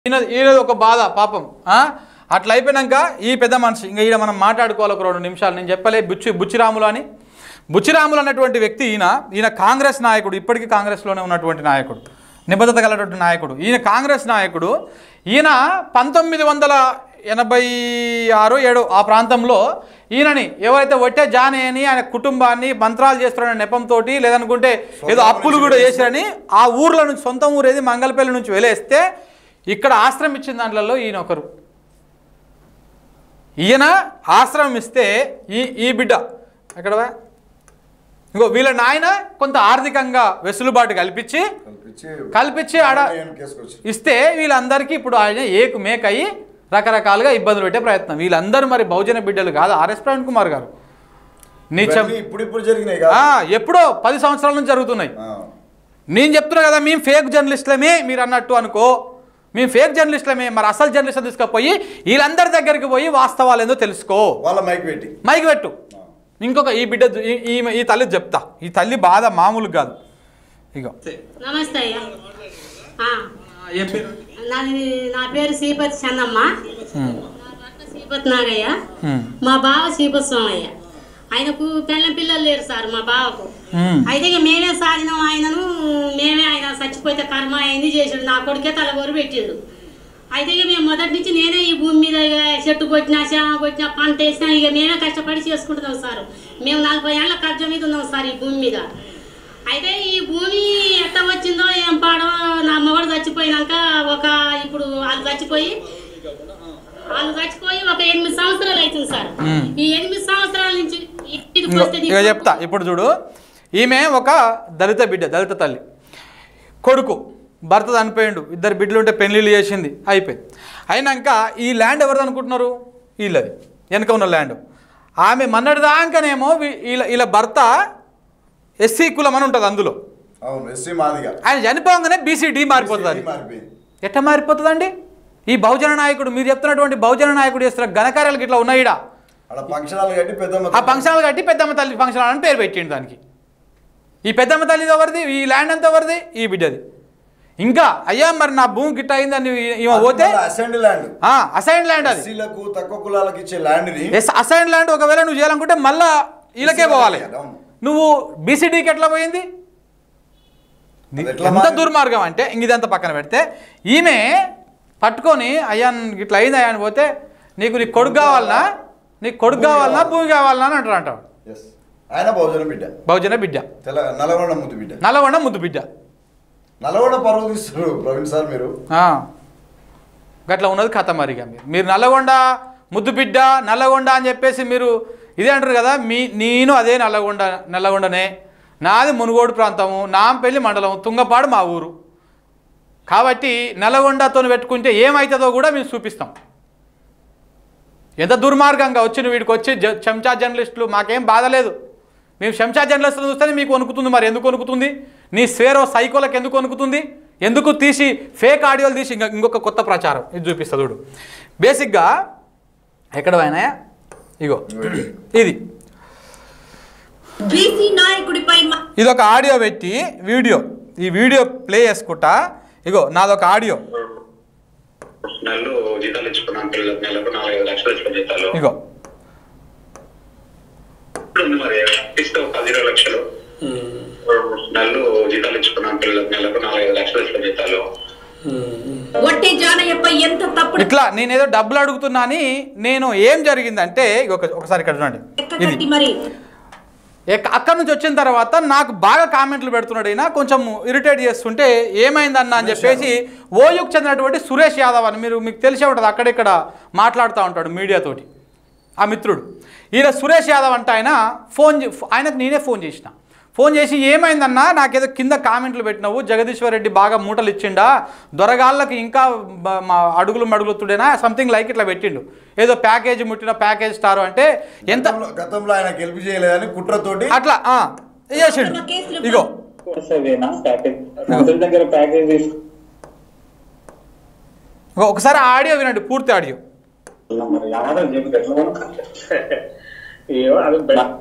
ఈయన ఈయనది ఒక బాధ పాపం ఆ? అట్లా అయిపోయినాక ఈ పెద్ద మనిషి ఇంకా ఈయన మనం మాట్లాడుకోవాలి ఒక రెండు నిమిషాలు నేను చెప్పలే బుచ్చి బుచ్చిరాములు అని బుచ్చిరాములు అన్నటువంటి వ్యక్తి ఈయన ఈయన కాంగ్రెస్ నాయకుడు ఇప్పటికీ కాంగ్రెస్లోనే ఉన్నటువంటి నాయకుడు నిబద్ధత గలటువంటి నాయకుడు ఈయన కాంగ్రెస్ నాయకుడు ఈయన పంతొమ్మిది వందల ఎనభై ఆరు ఏడు ఆ ప్రాంతంలో ఈయనని ఎవరైతే ఒట్టే జానే అని ఆయన కుటుంబాన్ని మంత్రాలు చేస్తున్న నెపంతో లేదనుకుంటే ఏదో అప్పులు కూడా చేశారని ఆ ఊర్లో నుంచి సొంత ఊరు ఏది మంగళపల్లి నుంచి వెలేస్తే ఇక్కడ ఆశ్రమం ఇచ్చిన దాంట్లో ఈయన ఒకరు ఈయన ఆశ్రమం ఇస్తే ఈ ఈ బిడ్డ ఎక్కడ ఇంకో వీళ్ళ నాయన కొంత ఆర్థికంగా వెసులుబాటు కల్పించి కల్పించి కల్పించి ఆడ ఆయన కేసుకొచ్చి ఇస్తే వీళ్ళందరికీ ఇప్పుడు ఆయన ఏకు మేక్ అయ్యి రకరకాలుగా ఇబ్బందులు పెట్టే ప్రయత్నం వీళ్ళందరూ మరి బహుజన బిడ్డలు కాదు ఆర్ఎస్ ప్రవీణ్ కుమార్ గారు నీచం ఇవన్నీ ఇప్పుడు ఇప్పుడు జరిగినాయి కదా ఆ, ఎప్పుడో పది సంవత్సరాల నుంచి జరుగుతున్నాయి ఆ. నేను చెప్తున్నా కదా మేము ఫేక్ జర్నలిస్టులమే మీరు అన్నట్టు అనుకో మేము ఫేక్ జర్నలిస్టులమే మరి అసలు జర్నలిస్ట్ తీసుకుపోయి వీళ్ళందరి దగ్గరికి పోయి వాస్తవాలు ఏందో తెలుసుకో వాళ్ళ మైక్ పెట్టి మైకి పెట్టు ఇంకొక ఈ బిడ్డ ఈ- ఈ ఈ తల్లి చెప్తా ఈ తల్లి బాధ మామూలు కాదు ఇగో నమస్తే అయ్యా ఆ, ఏం పేరు నాది నా పేరు శ్రీపతి చందమ్మ నా భర్త శ్రీపతి నాగయ్య హ్మ్. మా బావ శ్రీపతి స్వామయ్య ఆయనకు పెళ్ళ పిల్లలు లేరు సార్ మా బావకు హ్మ్. అయితే ఇక మేమే సాధినాం ఆయనను మేమే ఆయన చచ్చిపోతే కర్మ అయింది చేసాడు నా కొడుకే తలగోరు పెట్టిండు అయితే ఇక మేము మొదటి నుంచి నేనే ఈ భూమి మీద ఇక చెట్టు కొట్టినా చేమ కొట్టినా పంట వేసినా ఇక మేమే కష్టపడి చేసుకుంటున్నాం సార్ మేము నలభై ఏళ్ళ కబ్జా మీద ఉన్నాం సార్ ఈ భూమి మీద అయితే ఈ భూమి ఎట్ట వచ్చిందో ఏం పాడో నా మొగడు చచ్చిపోయినాక ఒక ఇప్పుడు వాళ్ళు చచ్చిపోయి వాళ్ళు చచ్చిపోయి ఒక ఎనిమిది సంవత్సరాలు అవుతుంది సార్ మ్మ్. ఈ ఎనిమిది సంవత్సరాల నుంచి ఇటుకి ఇంకో వస్తే ఇక చెప్తా ఇప్పుడు చూడు ఈమె ఒక దళిత బిడ్డ దళిత తల్లి కొడుకు భర్త చనిపోయిండు ఇద్దరు బిడ్డలు ఉంటే పెళ్లిళ్ళు చేసింది అయిపోయింది అయినాక ఈ ల్యాండ్ ఎవరిది అనుకుంటున్నారు వీళ్ళది వెనక ఉన్న ల్యాండ్ ఆమె మన్నటి దాకానేమో వీ- వీళ్ళ వీళ్ళ భర్త ఎస్సీ కులం అని ఉంటుంది అందులో అవును ఎస్సీ మాదిగా ఆయన చనిపోగానే బీసీడీ మారిపోతుంది అది మారిపోయింది ఎట్లా మారిపోతుందండి ఈ బహుజన నాయకుడు మీరు చెప్తున్నటువంటి బహుజన నాయకుడు చేస్తున్న ఘనకార్యాలకు ఇట్లా ఉన్నాయిడా అక్కడ ఫంక్షనాలు కట్టి పెద్ద ఆ ఫంక్షన్లు కట్టి పెద్దమ్మ తల్లి ఫంక్షన్ అని పేరు పెట్టిండు దానికి ఈ పెద్దమ్మ తల్లి ఎవరిది ఈ ల్యాండ్ అంతా ఎవరిది ఈ బిడ్డది ఇంకా అయ్యా మరి నా భూమి గిట్ట అయిందని ఈమె పోతే అసెండ్ ల్యాండ్ అసైన్ ల్యాండ్ అది ఎస్సీలకు తక్కువ కులాలకు ఇచ్చే ల్యాండ్ ని ఎస్ అసైన్ ల్యాండ్ ఒకవేళ నువ్వు చేయాలనుకుంటే మళ్ళా వీళ్ళకే పోవాలి అవును. నువ్వు బీసీడీకి ఎట్లా పోయింది అది ఎట్లా ఎంత మారింది? దుర్మార్గం అంటే ఇంక ఇదంతా పక్కన పెడితే ఈమె పట్టుకొని అయ్యా ఇట్లా అయింది అయ్యా అని పోతే నీకు నీ కొడుకు కావాలనా నీకు కొడుకు కావాలనా భూమి కావాలనా అని అంటారు అంటాడు ఎస్ ఆయన బహుజన బిడ్డ బహుజన బిడ్డ తెల నల్గొండ ముద్దు బిడ్డ నల్లగొండ ముద్దు బిడ్డ నల్గొండ పరువు తీస్తారు ప్రవీణ్ సార్ మీరు ఆ. గట్లా ఉన్నది కథ మరిగా మీరు మీరు నల్లగొండ ముద్దు బిడ్డ నల్లగొండ అని చెప్పేసి మీరు ఇదే అంటారు కదా మీ నేను అదే నల్లగొండ నల్లగొండనే నాది మునుగోడు ప్రాంతము నాంపల్లి మండలం తుంగపాడు మా ఊరు కాబట్టి నల్లగొండతో పెట్టుకుంటే ఏమవుతుందో కూడా మేము చూపిస్తాం ఎంత దుర్మార్గంగా వచ్చిన వీడికి వచ్చి జ- చెంచా జర్నలిస్టులు మాకేం బాధ లేదు మేము చెంచా జర్నలిస్టులు చూస్తేనే మీకు వణుకుతుంది మరి ఎందుకు వణుకుతుంది నీ స్వేరో సైకోలకు ఎందుకు వణుకుతుంది ఎందుకు తీసి ఫేక్ ఆడియోలు తీసి ఇంకా ఇంకొక కొత్త ప్రచారం ఇది చూపిస్తా చూడు బేసిక్గా ఎక్కడ పోయినాయా ఇగో ఇది బీసీ నాయకుడిపై మ- ఇది ఒక ఆడియో పెట్టి వీడియో ఈ వీడియో ప్లే చేసుకుంటా ఇగో నాదొక ఆడియో నెలలు జీతాలు ఇచ్చుకున్నాను పిల్లలకు నెలకు నాలుగైదు లక్షలు ఇచ్చుకున్న జీతాలు ఇగో ఇప్పుడు ఉంది మరి ఇస్తే ఒక పది ఇరవై లక్షలు నెలలు జీతాలు ఇచ్చుకున్నాను పిల్లలకు నెలకు నాలుగైదు లక్షలు ఇచ్చుకున్న జీతాలు వట్టి జానయ్యపై ఎంత తప్పుడు ఇట్లా నేనేదో డబ్బులు అడుగుతున్నా అని నేను ఏం జరిగిందంటే ఇగో ఒక- ఒకసారి ఇక్కడ చూడండి ఇది ఎక్కగట్టి మరి ఎక్క- అక్కడ నుంచి వచ్చిన తర్వాత నాకు బాగా కామెంట్లు పెడుతున్నాడు ఈయన కొంచెం ఇరిటేట్ చేస్తుంటే ఏమైందన్న అని చెప్పేసి ఓయుకు చెందినటువంటి సురేష్ యాదవ్ అని మీరు మీకు తెలిసే ఉంటుంది అక్కడిక్కడ మాట్లాడుతూ ఉంటాడు మీడియాతోటి ఆ మిత్రుడు ఈయన సురేష్ యాదవ్ అంటే ఆయన ఫోన్ చే- ఆయనకు నేనే ఫోన్ చేసిన ఫోన్ చేసి ఏమైందన్నా నాకేదో కింద కామెంట్లు పెట్టినావు జగదీశ్వర్ రెడ్డి బాగా మూటలు ఇచ్చిండా దొరగాళ్ళకి ఇంకా బ- మా అడుగులు మడుగులుతుడేనా సంథింగ్ లైక్ ఇట్లా పెట్టిండు ఏదో ప్యాకేజ్ ముట్టిన ప్యాకేజ్ స్టార్ అంటే ఎంత గతంలో- గతంలో ఆయన గెలుపు చేయలేదని కుట్రతోటి అట్లా ఆ, చేసిండు ఇగో వస్తుందేనా ప్యాకేజ్ మంత్రుల దగ్గర ప్యాకేజ్ తీసు ఇగో ఒకసారి ఆ ఆడియో వినండి పూర్తి ఆడియో మరి ఆధారం చెబుతా ఎట్లా కొనుక్కోవాలి? ఏమో అది బె-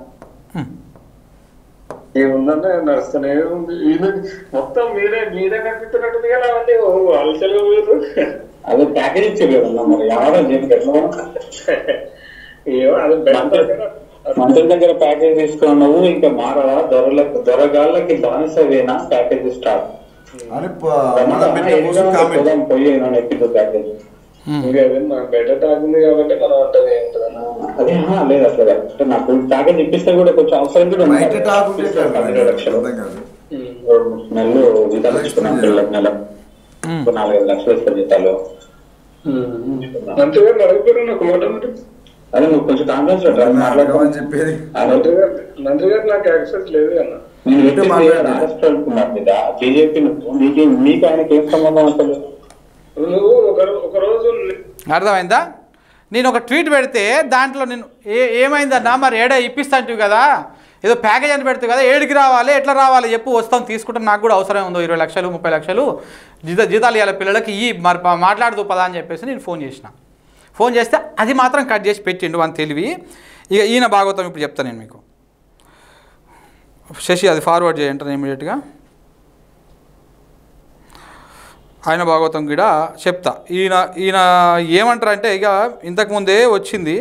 ఏముందంటే నడుస్తూనే ఉంది ఈయన మొత్తం మీరే మీరే నడిపిస్తున్నట్టుంది కదా అవన్నీ ఓ అలసలు మీరు అదే ప్యాకేజ్ ఇచ్చారు కదన్నా మరి వ్యాపారం చేయడానికి ఎట్లా మనం? ఏమో అది మంత్రి మంత్రి దగ్గర ప్యాకేజ్ తీసుకున్నావు ఇంకా మారవా దొరలకు దొరగాళ్ళకి బానిసవేనా ప్యాకేజ్ స్టార్ట్ అని ప- మనం పెట్టిన పోస్ట్ కామెంట్ పోయి ఎక్కింది ప్యాకేజ్ ఇంకా అదే మన బెటర్ టాక్ ఉంది కాబట్టి మనం అంటది ఏంటన్నా అదే ఆహా, లేదు అట్లా కాదు. అంటే నాకు ప్యాకేజ్ ఇప్పిస్తే కూడా కొంచెం అవసరం కూడా ఉంది. బయట టాక్ ఉంటే ఎట్లా పన్నెండు లక్షలు అర్థం కాదు రెండు మూడు నెలలు జీతాలు ఇచ్చుకున్నాం పిల్లలకు నెల ఒక నాలుగైదు లక్షలు ఇస్తారు జీతాలు మంత్రి గారు అడుగుతారు నాకు మాట మరి అదే నువ్వు కొంచెం కాన్ఫిడెన్స్ అడగమని మాట్లాడతాను చెప్పేది మంత్రి గారు మంత్రి గారు నాకు యాక్సెస్ లేదు అన్న నేను ఉంటే మాట్లాడు. రాష్ట్రాలు కుమార్ మీద బీజేపీ మీకు మీకు ఆయనకి ఏం సంబంధం అసలు నువ్వు ఒక రో- ఒక రోజు అర్థమైందా నేను ఒక ట్వీట్ పెడితే దాంట్లో నేను ఏ ఏమైందన్నా మరి ఏడా ఇప్పిస్తాంటివి కదా ఏదో ప్యాకేజ్ అని పెడతావు కదా ఏడికి రావాలి ఎట్లా రావాలి చెప్పు వస్తాం తీసుకుంటాం నాకు కూడా అవసరం ఉందో ఇరవై లక్షలు ముప్పై లక్షలు జీత జీతాలు ఇవ్వాలి పిల్లలకి ఈ మరి ప- మాట్లాడుతూ పదా అని చెప్పేసి నేను ఫోన్ చేసిన ఫోన్ చేస్తే అది మాత్రం కట్ చేసి పెట్టిండు అని తెలివి ఇక ఈయన భాగవతం ఇప్పుడు చెప్తాను నేను మీకు శశి అది ఫార్వర్డ్ చేయంటాను ఇమీడియట్గా ఆయన భాగవతం కూడా చెప్తా ఈయన ఈయన ఏమంటారంటే ఇక ఇంతకుముందే వచ్చింది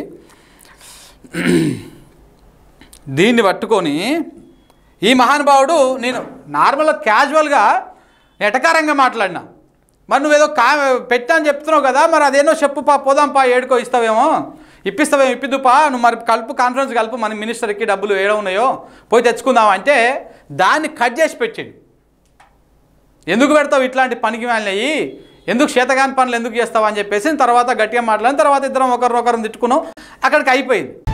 దీన్ని పట్టుకొని ఈ మహానుభావుడు నేను నార్మల్గా క్యాజువల్గా ఎటకారంగా మాట్లాడినా మరి నువ్వేదో కా పెట్టా అని చెప్తున్నావు కదా మరి అదేనో చెప్పు పా పోదాం పా ఏడుకో ఇస్తావేమో ఇప్పిస్తావేమో ఇప్పిద్దుపా నువ్వు మరి కలుపు కాన్ఫరెన్స్ కలుపు మన మినిస్టర్కి డబ్బులు ఏడ ఉన్నాయో పోయి తెచ్చుకుందాం అంటే దాన్ని కట్ చేసి పెట్టిండు ఎందుకు పెడతావు ఇట్లాంటి పనికి వెళ్ళి ఎందుకు చేతగాని పనులు ఎందుకు చేస్తావు అని చెప్పేసి తర్వాత గట్టిగా మాట్లాడిన తర్వాత ఇద్దరం ఒకరినొకరు తిట్టుకున్నాం అక్కడికి అయిపోయింది